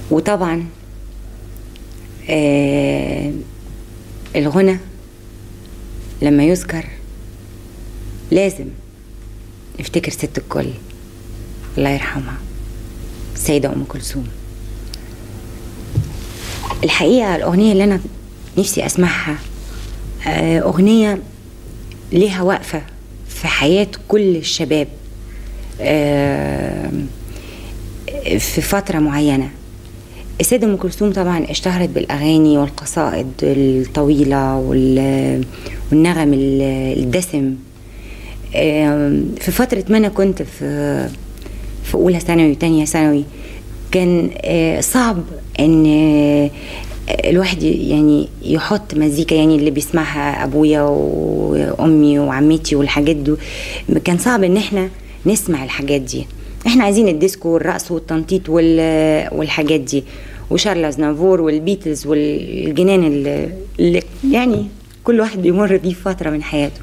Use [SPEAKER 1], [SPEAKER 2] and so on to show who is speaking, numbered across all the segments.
[SPEAKER 1] وطبعا آه الغنى لما يذكر لازم نفتكر ست الكل الله يرحمها السيدة أم كلثوم الحقيقة الأغنية اللي أنا نفسي أسمعها آه، أغنية ليها وقفة في حياة كل الشباب آه، في فترة معينة السيدة أم كلثوم طبعا اشتهرت بالأغاني والقصائد الطويلة وال- والنغم ال- الدسم آم، في فترة ما أنا كنت في في أولى ثانوي وتانية ثانوي كان آه، صعب إن آه، الواحد ي- يعني يحط مزيكا يعني اللي بيسمعها أبويا وأمي وعمتي والحاجات دي كان صعب إن إحنا نسمع الحاجات دي إحنا عايزين الديسكو والرقص والتنطيط وال- والحاجات دي وشارل أزنافور والبيتلز والجنان اللي اللي يعني كل واحد بيمر بيه في فترة من حياته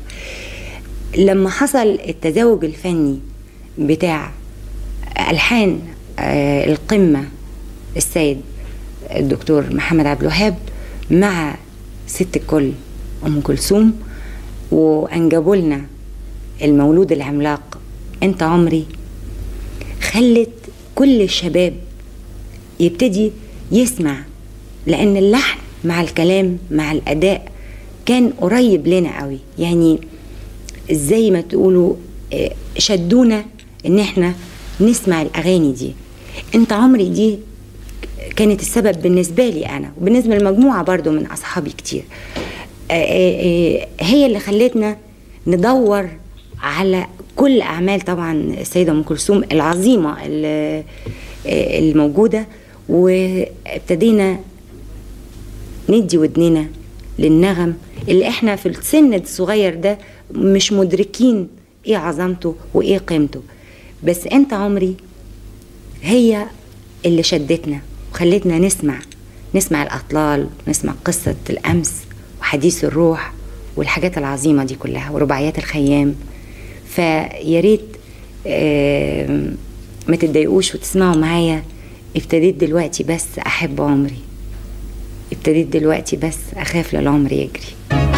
[SPEAKER 1] لما حصل التزاوج الفني بتاع ألحان آه، القمة السيد الدكتور محمد عبد الوهاب مع ست الكل أم كلثوم وأنجبوا لنا المولود العملاق أنت عمري خلت كل الشباب يبتدي يسمع لأن اللحن مع الكلام مع الأداء كان قريب لنا قوي يعني زي ما تقولوا آه، شدونا ان احنا نسمع الاغاني دي انت عمري دي كانت السبب بالنسبه لي انا وبالنسبه لمجموعه برضو من اصحابي كتير آه، آه، آه، هي اللي خلتنا ندور على كل اعمال طبعا السيده ام كلثوم العظيمه اللي- آه، الموجوده وابتدينا ندي ودننا للنغم اللي احنا في السن الصغير ده مش مدركين ايه عظمته وايه قيمته بس انت عمري هي اللي شدتنا وخلتنا نسمع نسمع الأطلال نسمع قصة الأمس وحديث الروح والحاجات العظيمة دي كلها ورباعيات الخيام فيا ريت آم، ما تتضايقوش وتسمعوا معايا ابتديت دلوقتي بس أحب عمري ابتديت دلوقتي بس أخاف للعمر يجري